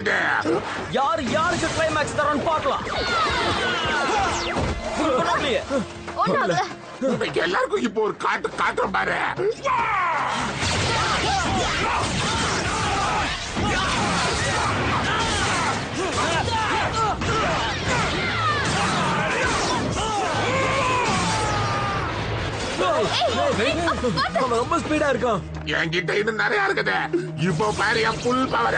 யார் யாருக்கு கிளைமேக்ஸ் தரோன்னு பார்க்கலாம் உங்களுக்கு ஒண்ணும் இல்லையே. ஒண்ணாகல உங்க எல்லாருக்கும் இப்போ ஒரு காட்டு காட்டுறோம் பாரு அவன் ரொம்ப ஸ்பீடா இருக்கான் என்கிட்ட இன்னும் நிறைய இருக்குது இப்போ பாரு என் புல் பவர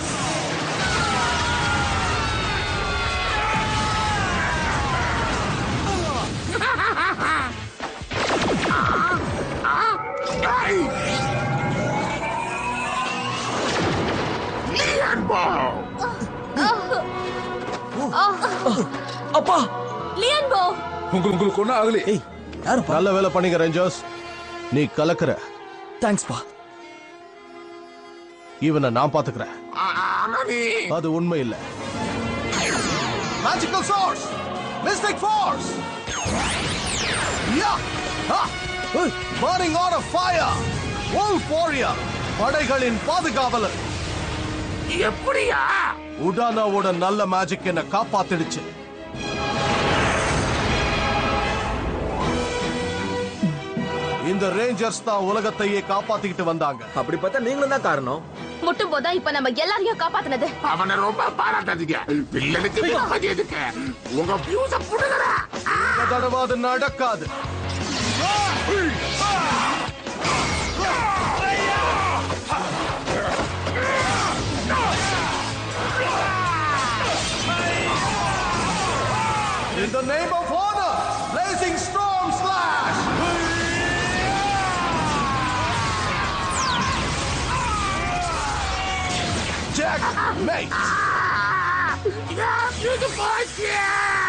அப்பா லியன் போ உங்களுக்கு உங்களுக்கு ஒன்றும் ஆகலை ஏய் யாருப்பா நல்ல வேலை பண்ணீங்க ரேஞ்சர்ஸ் நீ கலக்குற தேங்க்ஸ்ப்பா இவனை நான் பாத்துக்கிறேன் ஆனா நீ அது உண்மை இல்ல மேஜிக்கல் சோர்ஸ் மிஸ்டிக் ஃபோர்ஸ் யா burning on fire wolf warrior படைகளின் பாதுகாவலர் எப்படியா உடானாவோட நல்ல மேஜிக் என்ன காப்பாத்திடுச்சு இந்த ரேஞ்சர்ஸ் தான் உலகத்தையே காப்பாத்திக்கிட்டு வந்தாங்க அப்படி பார்த்தா நீங்களும் தான் காரணம் முட்டும் போதா இப்ப நம்ம எல்லாரையும் காப்பாத்துனது அவனை ரொம்ப பாராட்டாதீங்க வில்லனுக்கு விருப்பம் எதுக்கு உங்க பியூஸ புடுங்கடா இந்த தடவை அது நடக்காது In the name of honor, blazing storm slash! Jack, mate! N fuse போச்சு